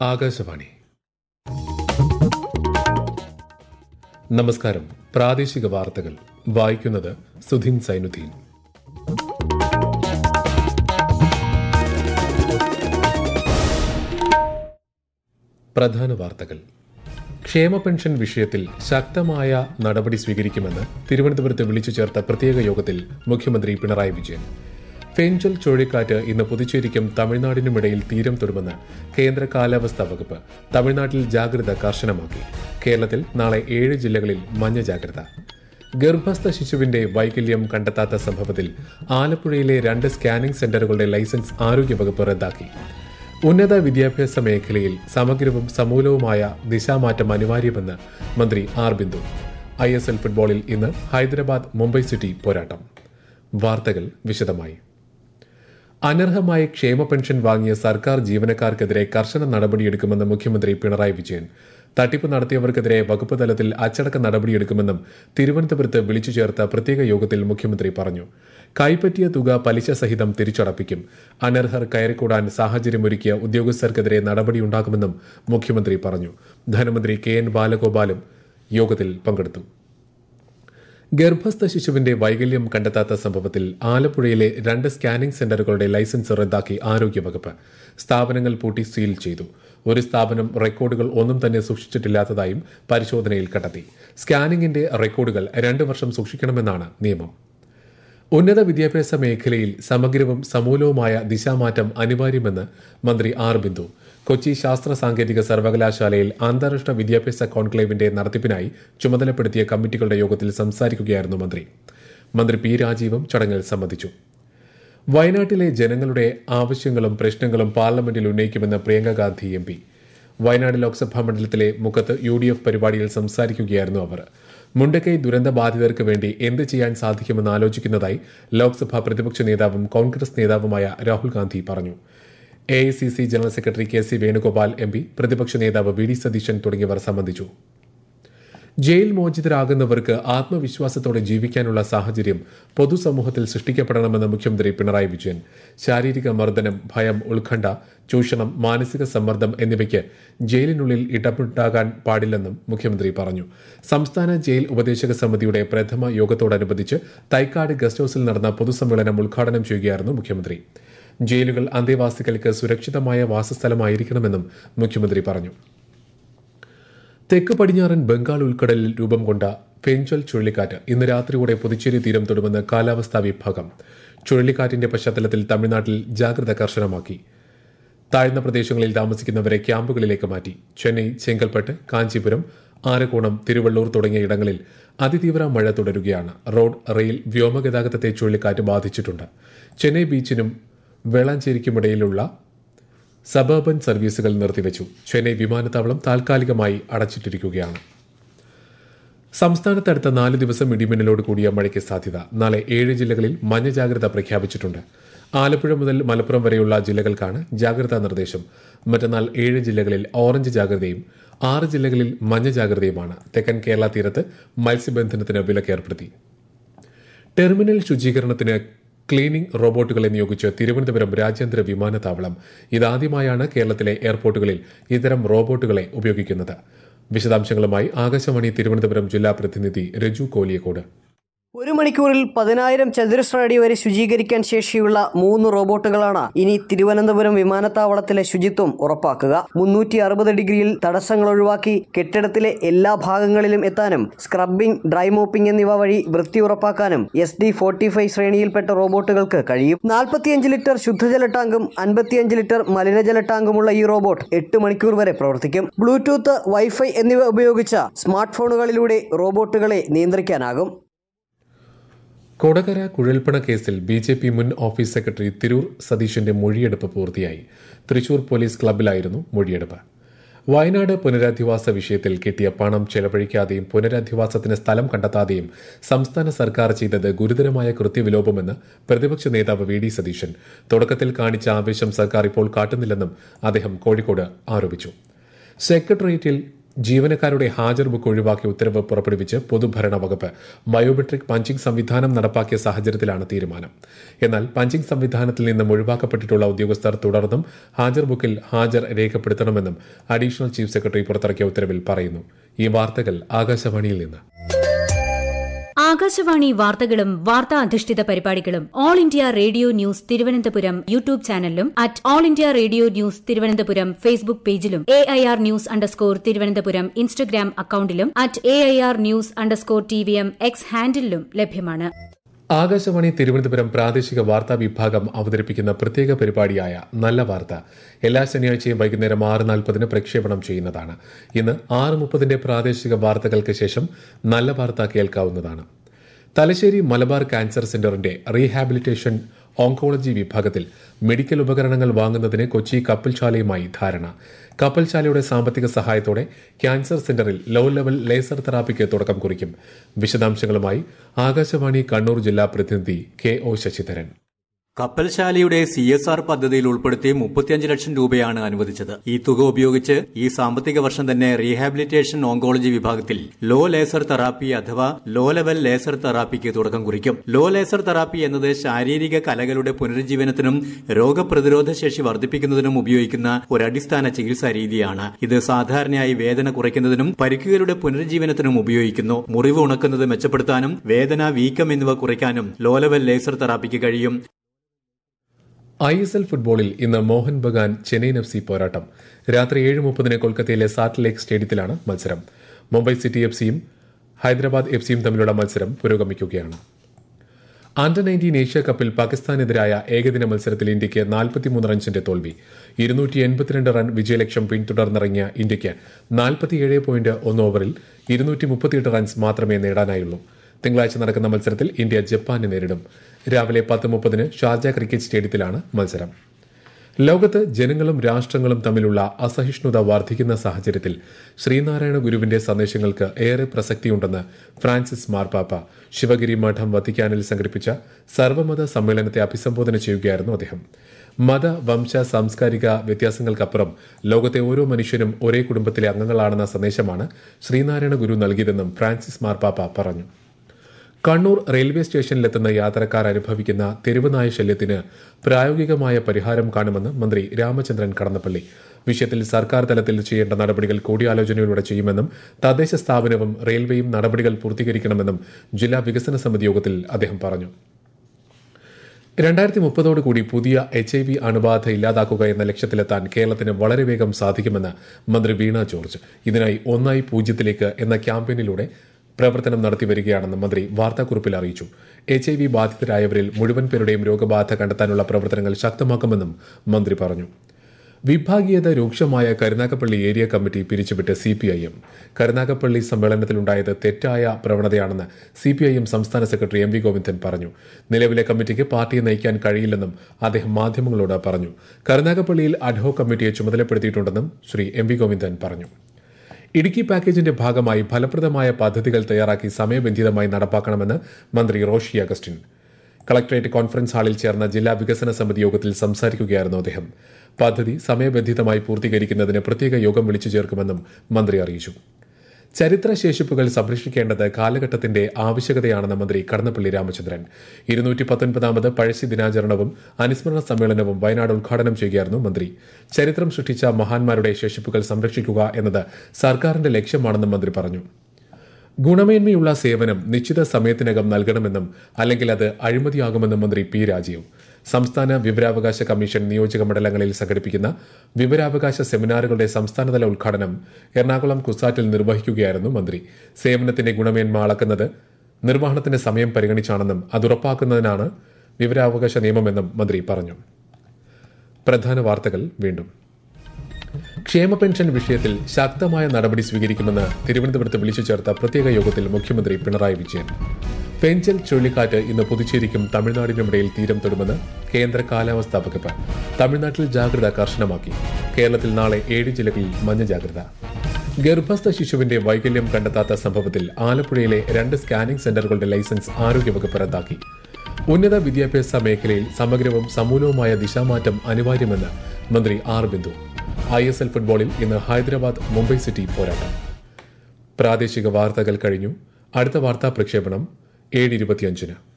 ആകാശവാണി നമസ്കാരം പ്രാദേശിക വാർത്തകൾ വായിക്കുന്നത് സുധീൻ സൈനുദ്ദീൻ പ്രധാന വാർത്തകൾ ക്ഷേമ പെൻഷൻ വിഷയത്തിൽ ശക്തമായ നടപടി സ്വീകരിക്കുമെന്ന് തിരുവനന്തപുരത്ത് വിളിച്ചു ചേർത്ത പ്രത്യേക യോഗത്തിൽ മുഖ്യമന്ത്രി പിണറായി വിജയൻ ഫെഞ്ചൽ ചുഴലിക്കാറ്റ് ഇന്ന് പുതുച്ചേരിക്കും തമിഴ്നാടിനുമിടയിൽ തീരം തൊടുമെന്ന് കേന്ദ്ര കാലാവസ്ഥാ വകുപ്പ് തമിഴ്നാട്ടിൽ ജാഗ്രത കർശനമാക്കി കേരളത്തിൽ നാളെ ഏഴ് ജില്ലകളിൽ മഞ്ഞ ജാഗ്രത ഗർഭസ്ഥ ശിശുവിന്റെ വൈകല്യം കണ്ടെത്താത്ത സംഭവത്തിൽ ആലപ്പുഴയിലെ രണ്ട് സ്കാനിംഗ് സെന്ററുകളുടെ ലൈസൻസ് ആരോഗ്യവകുപ്പ് റദ്ദാക്കി ഉന്നത വിദ്യാഭ്യാസ മേഖലയിൽ സമഗ്രവും സമൂലവുമായ ദിശാമാറ്റം അനിവാര്യമെന്ന് മന്ത്രി R Bindu I S L ഫുട്ബോളിൽ ഇന്ന് ഹൈദരാബാദ് മുംബൈ സിറ്റി പോരാട്ടം വാർത്തകൾ വിശദമായി അനർഹമായി ക്ഷേമ പെൻഷൻ വാങ്ങിയ സർക്കാർ ജീവനക്കാർക്കെതിരെ കർശന നടപടിയെടുക്കുമെന്ന് മുഖ്യമന്ത്രി പിണറായി വിജയൻ തട്ടിപ്പ് നടത്തിയവർക്കെതിരെ വകുപ്പ് തലത്തിൽ അച്ചടക്ക നടപടിയെടുക്കുമെന്നും തിരുവനന്തപുരത്ത് വിളിച്ചു ചേർത്ത പ്രത്യേക യോഗത്തിൽ മുഖ്യമന്ത്രി പറഞ്ഞു കൈപ്പറ്റിയ തുക പലിശ സഹിതം തിരിച്ചടപ്പിക്കും അനർഹർ കയറിക്കൂടാൻ സാഹചര്യമൊരുക്കിയ ഉദ്യോഗസ്ഥർക്കെതിരെ നടപടിയുണ്ടാകുമെന്നും മുഖ്യമന്ത്രി പറഞ്ഞു ധനമന്ത്രി കെ എൻ ബാലഗോപാലും യോഗത്തിൽ പങ്കെടുത്തു ഗർഭസ്ഥ ശിശുവിന്റെ വൈകല്യം കണ്ടെത്താത്ത സംഭവത്തിൽ ആലപ്പുഴയിലെ രണ്ട് സ്കാനിംഗ് സെന്ററുകളുടെ ലൈസൻസ് റദ്ദാക്കി ആരോഗ്യവകുപ്പ് സ്ഥാപനങ്ങൾ പൂട്ടി സീൽ ചെയ്തു ഒരു സ്ഥാപനം റെക്കോർഡുകൾ ഒന്നും തന്നെ സൂക്ഷിച്ചിട്ടില്ലാത്തതായും പരിശോധനയിൽ കണ്ടെത്തി സ്കാനിംഗിന്റെ റെക്കോർഡുകൾ രണ്ട് വർഷം സൂക്ഷിക്കണമെന്നാണ് നിയമം ഉന്നത വിദ്യാഭ്യാസ മേഖലയിൽ സമഗ്രവും സമൂലവുമായ ദിശാമാറ്റം അനിവാര്യമെന്ന് മന്ത്രി ആർ ബിന്ദു കൊച്ചി ശാസ്ത്ര സാങ്കേതിക സർവകലാശാലയിൽ അന്താരാഷ്ട്ര വിദ്യാഭ്യാസ കോൺക്ലേവിന്റെ നടത്തിപ്പിനായി ചുമതലപ്പെടുത്തിയ കമ്മിറ്റികളുടെ യോഗത്തിൽ സംസാരിക്കുകയായിരുന്നു മന്ത്രി മന്ത്രി പി രാജീവും ചടങ്ങിൽ സംബന്ധിച്ചു വയനാട്ടിലെ ജനങ്ങളുടെ ആവശ്യങ്ങളും പ്രശ്നങ്ങളും പാർലമെന്റിൽ ഉന്നയിക്കുമെന്ന് പ്രിയങ്ക ഗാന്ധി എം പി വയനാട് ലോക്സഭാ മണ്ഡലത്തിലെ മുഖത്ത് യു ഡി എഫ് പരിപാടിയിൽ സംസാരിക്കുകയായിരുന്നു അവർ മുണ്ടക്കൈ ദുരന്ത ബാധിതർക്ക് വേണ്ടി എന്ത് ചെയ്യാൻ സാധിക്കുമെന്ന് ആലോചിക്കുന്നതായി ലോക്സഭാ പ്രതിപക്ഷ നേതാവും കോൺഗ്രസ് നേതാവുമായ രാഹുൽ ഗാന്ധി പറഞ്ഞു A I C C general secretary K C Venugopal M P പ്രതിപക്ഷ നേതാവ് വി ഡി സതീശൻ തുടങ്ങിയവർ സംബന്ധിച്ചു ജയിൽ മോചിതരാകുന്നവർക്ക് ആത്മവിശ്വാസത്തോടെ ജീവിക്കാനുള്ള സാഹചര്യം പൊതുസമൂഹത്തിൽ സൃഷ്ടിക്കപ്പെടണമെന്ന് മുഖ്യമന്ത്രി പിണറായി വിജയൻ ശാരീരിക മർദ്ദനം ഭയം ഉത്കണ്ഠ ചൂഷണം മാനസിക സമ്മർദ്ദം എന്നിവയ്ക്ക് ജയിലിനുള്ളിൽ ഇടപെട്ടാകാൻ പാടില്ലെന്നും മുഖ്യമന്ത്രി പറഞ്ഞു സംസ്ഥാന ജയിൽ ഉപദേശക സമിതിയുടെ പ്രഥമ യോഗത്തോടനുബന്ധിച്ച് തൈക്കാട് ഗസ്റ്റ് ഹൌസിൽ നടന്ന പൊതുസമ്മേളനം ഉദ്ഘാടനം ചെയ്യുകയായിരുന്നു മുഖ്യമന്ത്രി ജയിലുകൾ അന്തേവാസികൾക്ക് സുരക്ഷിതമായ വാസസ്ഥലമായിരിക്കണമെന്നും മുഖ്യമന്ത്രി പറഞ്ഞു തെക്ക് പടിഞ്ഞാറൻ ബംഗാൾ ഉൾക്കടലിൽ രൂപം കൊണ്ട ഫെഞ്ചൽ ചുഴലിക്കാറ്റ് ഇന്ന് രാത്രിയോടെ പുതുച്ചേരി തീരം തൊടുമെന്ന് കാലാവസ്ഥാ വിഭാഗം ചുഴലിക്കാറ്റിന്റെ പശ്ചാത്തലത്തിൽ തമിഴ്നാട്ടിൽ ജാഗ്രത കർശനമാക്കി താഴ്ന്ന പ്രദേശങ്ങളിൽ താമസിക്കുന്നവരെ ക്യാമ്പുകളിലേക്ക് മാറ്റി ചെന്നൈ ചെങ്കൽപ്പെട്ട് കാഞ്ചീപുരം ആരക്കോണം തിരുവള്ളൂർ തുടങ്ങിയ ഇടങ്ങളിൽ അതിതീവ്ര മഴ തുടരുകയാണ് റോഡ് റെയിൽ വ്യോമഗതാഗതത്തെ ചുഴലിക്കാറ്റ് ബാധിച്ചിട്ടുണ്ട് ചെന്നൈ ബീച്ചിനും വേളാഞ്ചേരിക്കുമിടയിലുള്ള സബർബൻ സർവീസുകൾ നിർത്തിവച്ചു ചെന്നൈ വിമാനത്താവളം താൽക്കാലികമായി അടച്ചിട്ടിരിക്കുകയാണ് സംസ്ഥാനത്ത് അടുത്ത നാല് ദിവസം ഇടിമിന്നലോട് കൂടിയ മഴയ്ക്ക് സാധ്യത നാളെ ഏഴ് ജില്ലകളിൽ മഞ്ഞ ജാഗ്രത പ്രഖ്യാപിച്ചിട്ടുണ്ട് ആലപ്പുഴ മുതൽ മലപ്പുറം വരെയുള്ള ജില്ലകൾക്കാണ് ജാഗ്രതാ നിർദ്ദേശം മറ്റന്നാൾ ഏഴ് ജില്ലകളിൽ ഓറഞ്ച് ജാഗ്രതയും ആറ് ജില്ലകളിൽ മഞ്ഞ ജാഗ്രതയുമാണ് തെക്കൻ കേരള തീരത്ത് മത്സ്യബന്ധനത്തിന് വിലക്ക് ഏർപ്പെടുത്തി ടെർമിനൽ ശുചീകരണത്തിന് ക്ലീനിംഗ് റോബോട്ടുകളെ നിയോഗിച്ച് തിരുവനന്തപുരം രാജ്യാന്തര വിമാനത്താവളം ഇതാദ്യമായാണ് കേരളത്തിലെ എയർപോർട്ടുകളിൽ ഇത്തരം റോബോട്ടുകളെ ഉപയോഗിക്കുന്നത് വിശദാംശങ്ങളുമായി ആകാശവാണി തിരുവനന്തപുരം ജില്ലാ പ്രതിനിധി രജു കോലിയക്കോട് ഒരു മണിക്കൂറിൽ പതിനായിരം ചതുരശ്ര അടി വരെ ശുചീകരിക്കാൻ ശേഷിയുള്ള മൂന്ന് റോബോട്ടുകളാണ് ഇനി തിരുവനന്തപുരം വിമാനത്താവളത്തിലെ ശുചിത്വം ഉറപ്പാക്കുക മുന്നൂറ്റി അറുപത് ഡിഗ്രിയിൽ തടസ്സങ്ങൾ ഒഴിവാക്കി കെട്ടിടത്തിലെ എല്ലാ ഭാഗങ്ങളിലും എത്താനും സ്ക്രബിംഗ് ഡ്രൈ മോപ്പിംഗ് എന്നിവ വഴി വൃത്തി ഉറപ്പാക്കാനും എസ് ഡി ഫോർട്ടി ഫൈവ് ശ്രേണിയിൽപ്പെട്ട റോബോട്ടുകൾക്ക് കഴിയും നാൽപ്പത്തിയഞ്ച് ലിറ്റർ ശുദ്ധജല ടാങ്കും അൻപത്തിയഞ്ച് ലിറ്റർ മലിനജല ടാങ്കുമുള്ള ഈ റോബോട്ട് എട്ട് മണിക്കൂർ വരെ പ്രവർത്തിക്കും ബ്ലൂടൂത്ത് വൈഫൈ എന്നിവ ഉപയോഗിച്ച സ്മാർട്ട് ഫോണുകളിലൂടെ റോബോട്ടുകളെ നിയന്ത്രിക്കാനാകും കൊടകര കുഴൽപ്പണ കേസിൽ ബി ജെ പി മുൻ ഓഫീസ് സെക്രട്ടറി തിരൂർ സതീഷിന്റെ മൊഴിയെടുപ്പ് പൂർത്തിയായി തൃശൂർ പോലീസ് ക്ലബിലായിരുന്നു മൊഴിയെടുപ്പ് വയനാട് പുനരധിവാസ വിഷയത്തിൽ കിട്ടിയ പണം ചെലവഴിക്കാതെയും പുനരധിവാസത്തിന് സ്ഥലം കണ്ടെത്താതെയും സംസ്ഥാന സർക്കാർ ചെയ്തത് ഗുരുതരമായ കൃത്യവിലോപമെന്ന് പ്രതിപക്ഷ നേതാവ് വി ഡി സതീശൻ തുടക്കത്തിൽ കാണിച്ച ആവേശം സർക്കാർ ഇപ്പോൾ കാട്ടുന്നില്ലെന്നും അദ്ദേഹം കോഴിക്കോട് ആരോപിച്ചു സെക്രട്ടേറിയറ്റിൽ ജീവനക്കാരുടെ ഹാജർ ബുക്ക് ഒഴിവാക്കിയ ഉത്തരവ് പുറപ്പെടുവിച്ച് പൊതുഭരണ വകുപ്പ് ബയോമെട്രിക് പഞ്ചിംഗ് സംവിധാനം നടപ്പാക്കിയ സാഹചര്യത്തിലാണ് തീരുമാനം എന്നാൽ പഞ്ചിംഗ് സംവിധാനത്തിൽ നിന്നും ഒഴിവാക്കപ്പെട്ടിട്ടുള്ള ഉദ്യോഗസ്ഥർ തുടർന്നും ഹാജർ ബുക്കിൽ ഹാജർ രേഖപ്പെടുത്തണമെന്നും അഡീഷണൽ ചീഫ് സെക്രട്ടറി പുറത്തിറക്കിയ ഉത്തരവിൽ പറയുന്നു ഈ വാർത്തകൾ ആകാശവാണിയിൽ നിന്ന് ആകാശവാണി വാർത്തകളും വാർത്താ അധിഷ്ഠിത പരിപാടികളും All India Radio news Thiruvananthapuram YouTube ചാനലിലും at All India Radio news Thiruvananthapuram Facebook പേജിലും A I R news underscore Thiruvananthapuram Instagram അക്കൌണ്ടിലും at A I R news underscore T V M X ഹാൻഡിലും ലഭ്യമാണ് ആകാശവാണി തിരുവനന്തപുരം പ്രാദേശിക വാർത്താ വിഭാഗം അവതരിപ്പിക്കുന്ന പ്രത്യേക പരിപാടിയായ നല്ല വാർത്ത എല്ലാ ശനിയാഴ്ചയും വൈകുന്നേരം ആറ് നാൽപ്പതിന് പ്രക്ഷേപണം ചെയ്യുന്നതാണ് ഇന്ന് ആറ് മുപ്പതിന്റെ പ്രാദേശിക വാർത്തകൾക്ക് ശേഷം നല്ല വാർത്ത കേൾക്കാവുന്നതാണ് തലശ്ശേരി മലബാർ ക്യാൻസർ സെന്ററിന്റെ റീഹാബിലിറ്റേഷൻ ഓങ്കോളജി വിഭാഗത്തിൽ മെഡിക്കൽ ഉപകരണങ്ങൾ വാങ്ങുന്നതിന് കൊച്ചി കപ്പൽശാലയുമായി ധാരണ കപ്പൽശാലയുടെ സാമ്പത്തിക സഹായത്തോടെ ക്യാൻസർ സെന്ററിൽ ലോ ലെവൽ ലേസർ തെറാപ്പിക്ക് തുടക്കം കുറിക്കും വിശദാംശങ്ങളുമായി ആകാശവാണി കണ്ണൂർ ജില്ലാ പ്രതിനിധി കെ ഒ ശശിധരൻ കപ്പൽശാലയുടെ സി എസ് ആർ പദ്ധതിയിൽ ഉൾപ്പെടുത്തി മുപ്പത്തിയഞ്ച് ലക്ഷം രൂപയാണ് അനുവദിച്ചത് ഈ തുക ഉപയോഗിച്ച് ഈ സാമ്പത്തിക വർഷം തന്നെ റീഹാബിലിറ്റേഷൻ ഓങ്കോളജി വിഭാഗത്തിൽ ലോ ലേസർ തെറാപ്പി അഥവാ ലോ ലെവൽ ലേസർ തെറാപ്പിക്ക് തുടക്കം കുറിക്കും ലോ ലേസർ തെറാപ്പി എന്നത് ശാരീരിക കലകളുടെ പുനരുജ്ജീവനത്തിനും രോഗപ്രതിരോധ ശേഷി വർദ്ധിപ്പിക്കുന്നതിനും ഉപയോഗിക്കുന്ന ഒരു അടിസ്ഥാന ചികിത്സാ രീതിയാണ് ഇത് സാധാരണയായി വേദന കുറയ്ക്കുന്നതിനും പരിക്കുകളുടെ പുനരുജ്ജീവനത്തിനും ഉപയോഗിക്കുന്നു മുറിവ് ഉണക്കുന്നത് മെച്ചപ്പെടുത്താനും വേദന വീക്കം എന്നിവ കുറയ്ക്കാനും ലോ ലെവൽ ലേസർ തെറാപ്പിക്ക് കഴിയും ഐ എസ് എൽ ഫുട്ബോളിൽ ഇന്ന് മോഹൻ ബഗാൻ ചെന്നൈയിൻ എഫ് സി പോരാട്ടം രാത്രി ഏഴ് മുപ്പതിന് കൊൽക്കത്തയിലെ സാറ്റ് ലേക്ക് സ്റ്റേഡിയത്തിലാണ് മത്സരം മുംബൈ സിറ്റി എഫ് സിയും ഹൈദരാബാദ് എഫ് സിയും തമ്മിലുള്ള മത്സരം പുരോഗമിക്കുകയാണ് അണ്ടർ നയൻറ്റീൻ ഏഷ്യ കപ്പിൽ പാകിസ്ഥാനെതിരായ ഏകദിന മത്സരത്തിൽ ഇന്ത്യയ്ക്ക് നാൽപ്പത്തിമൂന്ന് റൺസിന്റെ തോൽവി ഇരുന്നൂറ്റി എൺപത്തിരണ്ട് റൺ വിജയലക്ഷ്യം പിന്തുടർന്നിറങ്ങിയ ഇന്ത്യയ്ക്ക് നാൽപ്പത്തിയേഴ് പോയിന്റ് ഒന്ന് ഓവറിൽ ഇരുന്നൂറ്റി മുപ്പത്തിയെട്ട് റൺസ് മാത്രമേ നേടാനായുള്ളൂ തിങ്കളാഴ്ച നടക്കുന്ന മത്സരത്തിൽ ഇന്ത്യ ജപ്പാനെ നേരിടും രാവിലെ പത്ത് മുപ്പതിന് ഷാർജ ക്രിക്കറ്റ് സ്റ്റേഡിയത്തിലാണ് മത്സരം ലോകത്ത് ജനങ്ങളും രാഷ്ട്രങ്ങളും തമ്മിലുള്ള അസഹിഷ്ണുത വർദ്ധിക്കുന്ന സാഹചര്യത്തിൽ ശ്രീനാരായണ ഗുരുവിന്റെ സന്ദേശങ്ങൾക്ക് ഏറെ പ്രസക്തിയുണ്ടെന്ന് ഫ്രാൻസിസ് മാർപ്പാപ്പ ശിവഗിരി മഠം വത്തിക്കാനിൽ സംഘടിപ്പിച്ച സർവ്വമത സമ്മേളനത്തെ അഭിസംബോധന ചെയ്യുകയായിരുന്നു അദ്ദേഹം മത വംശ സാംസ്കാരിക വ്യത്യാസങ്ങൾക്കപ്പുറം ലോകത്തെ ഓരോ മനുഷ്യനും ഒരേ കുടുംബത്തിലെ അംഗങ്ങളാണെന്ന സന്ദേശമാണ് ശ്രീനാരായണ ഗുരു നൽകിയതെന്നും ഫ്രാൻസിസ് മാർപ്പാപ്പ പറഞ്ഞു കണ്ണൂർ റെയിൽവേ സ്റ്റേഷനിലെത്തുന്ന യാത്രക്കാർ അനുഭവിക്കുന്ന തെരുവുനായ ശല്യത്തിന് പ്രായോഗികമായ പരിഹാരം കാണുമെന്ന് മന്ത്രി രാമചന്ദ്രൻ കടന്നപ്പള്ളി വിഷയത്തിൽ സർക്കാർ തലത്തിൽ ചെയ്യേണ്ട നടപടികൾ കൂടിയാലോചനയിലൂടെ ചെയ്യുമെന്നും തദ്ദേശ സ്ഥാപനവും റെയിൽവേയും നടപടികൾ പൂർത്തീകരിക്കണമെന്നും ജില്ലാ വികസന സമിതി യോഗത്തിൽ അദ്ദേഹം പറഞ്ഞു രണ്ടായിരത്തി മുപ്പതോടുകൂടി പുതിയ എച്ച് ഐ വി അണുബാധ ഇല്ലാതാക്കുക എന്ന ലക്ഷ്യത്തിലെത്താൻ കേരളത്തിന് വളരെ വേഗം സാധിക്കുമെന്ന് മന്ത്രി വീണ ജോർജ് ഇതിനായി ഒന്നായി പൂജ്യത്തിലേക്ക് എന്ന ക്യാമ്പയിനിലൂടെ പ്രവർത്തനം നടത്തി വരികയാണെന്ന് മന്ത്രി വാർത്താക്കുറിപ്പിൽ അറിയിച്ചു എച്ച് ഐ വി ബാധിതരായവരിൽ മുഴുവൻ പേരുടെയും രോഗബാധ കണ്ടെത്താനുള്ള പ്രവർത്തനങ്ങൾ ശക്തമാക്കുമെന്നും മന്ത്രി പറഞ്ഞു വിഭാഗീയത രൂക്ഷമായ കരുനാഗപ്പള്ളി ഏരിയ കമ്മിറ്റി പിരിച്ചുവിട്ട് C P I M Karunagappally സമ്മേളനത്തിലുണ്ടായത് തെറ്റായ പ്രവണതയാണെന്ന് സി പി ഐ എം സംസ്ഥാന സെക്രട്ടറി എം വി ഗോവിന്ദൻ പറഞ്ഞു നിലവിലെ കമ്മിറ്റിക്ക് പാർട്ടിയെ നയിക്കാൻ കഴിയില്ലെന്നും അദ്ദേഹം മാധ്യമങ്ങളോട് പറഞ്ഞു കരുനാഗപ്പള്ളിയിൽ അഡ്ഹോ കമ്മിറ്റിയെ ചുമതലപ്പെടുത്തിയിട്ടുണ്ടെന്നും ശ്രീ എം വി ഗോവിന്ദൻ പറഞ്ഞു ഇടുക്കി പാക്കേജിന്റെ ഭാഗമായി ഫലപ്രദമായ പദ്ധതികൾ തയ്യാറാക്കി സമയബന്ധിതമായി നടപ്പാക്കണമെന്ന് മന്ത്രി റോഷി അഗസ്റ്റിൻ കളക്ടറേറ്റ് കോൺഫറൻസ് ഹാളിൽ ചേർന്ന ജില്ലാ വികസന സമിതി യോഗത്തിൽ സംസാരിക്കുകയായിരുന്നു അദ്ദേഹം പദ്ധതി സമയബന്ധിതമായി പൂർത്തീകരിക്കുന്നതിന് പ്രത്യേക യോഗം വിളിച്ചു ചേർക്കുമെന്നും മന്ത്രി അറിയിച്ചു ചരിത്ര ശേഷിപ്പുകൾ സംരക്ഷിക്കേണ്ടത് കാലഘട്ടത്തിന്റെ ആവശ്യകതയാണെന്ന് മന്ത്രി കടന്നപ്പള്ളി രാമചന്ദ്രൻ ഇരുന്നൂറ്റി പത്തൊൻപതാമത് പഴശ്ശി ദിനാചരണവും അനുസ്മരണ സമ്മേളനവും വയനാട് ഉദ്ഘാടനം ചെയ്യുകയായിരുന്നു മന്ത്രി ചരിത്രം സൃഷ്ടിച്ച മഹാന്മാരുടെ ശേഷിപ്പുകൾ സംരക്ഷിക്കുക എന്നത് സർക്കാരിന്റെ ലക്ഷ്യമാണെന്നും മന്ത്രി പറഞ്ഞു ഗുണമേന്മയുള്ള സേവനം നിശ്ചിത സമയത്തിനകം നൽകണമെന്നും അല്ലെങ്കിൽ അത് അഴിമതിയാകുമെന്നും മന്ത്രി പി രാജീവ് സംസ്ഥാന വിവരാവകാശ കമ്മീഷൻ നിയോജക മണ്ഡലങ്ങളിൽ സംഘടിപ്പിക്കുന്ന വിവരാവകാശ സെമിനാറുകളുടെ സംസ്ഥാനതല ഉദ്ഘാടനം എറണാകുളം കുസാറ്റിൽ നിർവഹിക്കുകയായിരുന്നു മന്ത്രി സേവനത്തിന്റെ ഗുണമേന്മ അളക്കുന്നത് നിർവഹണത്തിന്റെ സമയം പരിഗണിച്ചാണെന്നും അത് ഉറപ്പാക്കുന്നതിനാണ് വിവരാവകാശ നിയമമെന്നും മന്ത്രി പറഞ്ഞു പ്രധാന വാർത്തകൾ വീണ്ടും ക്ഷേമ പെൻഷൻ വിഷയത്തിൽ ശക്തമായ നടപടി സ്വീകരിക്കുമെന്ന് തിരുവനന്തപുരത്ത് വിളിച്ചു ചേർത്ത പ്രത്യേക യോഗത്തിൽ മുഖ്യമന്ത്രി പിണറായി വിജയൻ പെഞ്ചൽ ചുഴലിക്കാറ്റ് ഇന്ന് പുതുച്ചേരിക്കും തമിഴ്നാടിനുമിടയിൽ തീരം തൊടുമെന്ന് കേന്ദ്ര കാലാവസ്ഥാ വകുപ്പ് തമിഴ്നാട്ടിൽ ജാഗ്രത കർശനമാക്കി കേരളത്തിൽ നാളെ ഏഴ് ജില്ലകളിൽ മഞ്ഞ ജാഗ്രത ഗർഭസ്ഥ ശിശുവിന്റെ വൈകല്യം കണ്ടെത്താത്ത സംഭവത്തിൽ ആലപ്പുഴയിലെ രണ്ട് സ്കാനിംഗ് സെന്ററുകളുടെ ലൈസൻസ് ആരോഗ്യവകുപ്പ് റദ്ദാക്കി ഉന്നത വിദ്യാഭ്യാസ മേഖലയിൽ സമഗ്രവും സമൂലവുമായ ദിശാമാറ്റം അനിവാര്യമെന്ന് മന്ത്രി R Bindu I S L ഫുട്ബോളിൽ ഇന്ന് ഹൈദരാബാദ് മുംബൈ സിറ്റി പോരാട്ടം പ്രാദേശിക വാർത്തകൾ കഴിഞ്ഞു അടുത്ത വാർത്താ പ്രക്ഷേപണം ഏഴ് ഇരുപത്തിയഞ്ചിന്